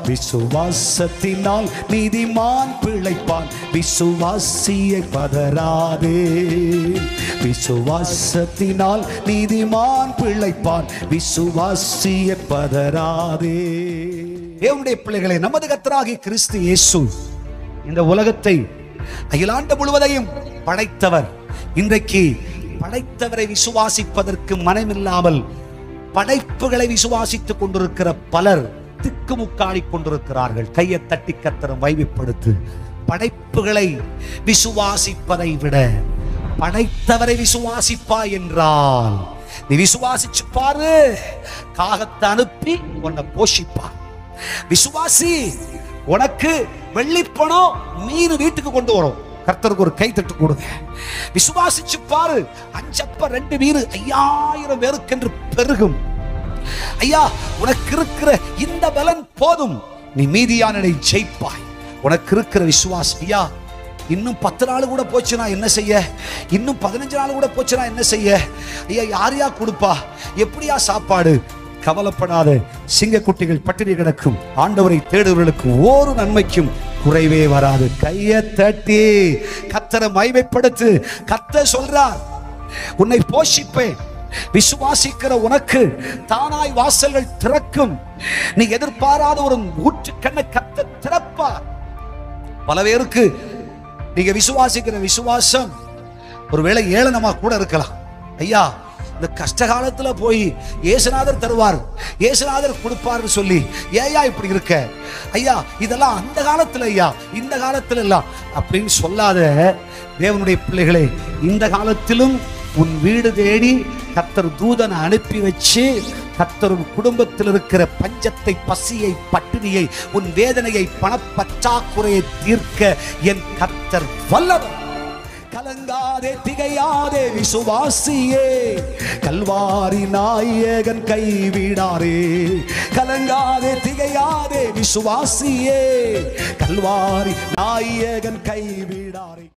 விசுவாசத்தினால் நீதிமான் பிழைப்பான் விசுவாசியை பதறாதே விசுவாசத்தினால் நீதிமான் பிழைப்பான் விசுவாசியை பதறாதே தேவனுடைய பிள்ளைகளை நமது கத்தராகி கிறிஸ்து இயேசு இந்த உலகத்தை அகிலாண்டு முழுவதையும் படைத்தவர் இன்றைக்கு படைத்தவரை விசுவாசிப்பதற்கு மனமில்லாமல் படைப்புகளை விசுவாசித்துக் கொண்டிருக்கிற பலர் திக்குமுக்காடி கொண்டிருக்கிறார்கள் கையை தட்டி கத்தரம் வைவிப்படுத்து படைப்புகளை விசுவாசிப்பதை விட படைத்தவரை விசுவாசிப்பா என்றால் நீ விசுவாசிச்சு பாரு காகத்தை அனுப்பி உன்னை போஷிப்பா விசுவாசி உனக்கு வெள்ளிப்பணம் மீன் வீட்டுக்கு கொண்டு வரும் கர்த்தருக்கு ஒரு கை தட்டு கொடுங்க விசுவாசிச்சு பாரு அஞ்சப்ப ரெண்டு மீன் ஐயாயிரம் பேருக்கென்று பெருகும் ஐயா உனக்கு இருக்கிற இந்த பலன் போதும் நீ மீதியானனை ஜெயிப்பாய் உனக்கு இருக்கிற விசுவாசம் ஐயா இன்னும் பத்து நாள் கூட போச்சுனா என்ன செய்ய இன்னும் பதினஞ்சு நாள் கூட போச்சுனா என்ன செய்ய ஐயா யாரையா கொடுப்பா எப்படியா சாப்பாடு கவலைப்படாத சிங்கக்குட்டிகள் பட்டினி கிடக்கும் ஆண்டவரை தேடுவர்களுக்கு ஒரு நன்மைக்கும் குறைவே வராது கையை தட்டி கத்தரை மைமைப்படுத்து கத்த சொல்றார் உன்னை போஷிப்பேன் விசுவாசிக்கிற உனக்கு தானாய் வாசல்கள் திறக்கும் நீ எதிர்பாராத ஒரு ஊற்று கண்ணை கத்த திறப்பார் பல பேருக்கு நீங்க விசுவாசிக்கிற விசுவாசம் ஒருவேளை ஏளனமா கூட இருக்கலாம் ஐயா இந்த கஷ்ட காலத்துல போய் இயேசுநாதர் தருவார் இயேசுநாதர் கொடுப்பார்னு சொல்லி ஏயா இப்படி இருக்க ஐயா இதெல்லாம் அந்த காலத்துல ஐயா இந்த காலத்துல இல்ல அப்படின்னு சொல்லாத தேவனுடைய பிள்ளைகளே இந்த காலத்திலும் உன் வீடு தேடி கத்தர் தூதனை அனுப்பி வச்சு கத்தர் உன் குடும்பத்தில் இருக்கிற பஞ்சத்தை பசியை பட்டினியை உன் வேதனையை பணப்பற்றாக்குறையை தீர்க்க என் கத்தர் வல்லவர் கலங்காதே திகையாதே விசுவாசியே கல்வாரி நாயகன் கைவிடாரே கலங்காதே திகையாதே விசுவாசியே கல்வாரி நாயகன் கைவிடாரே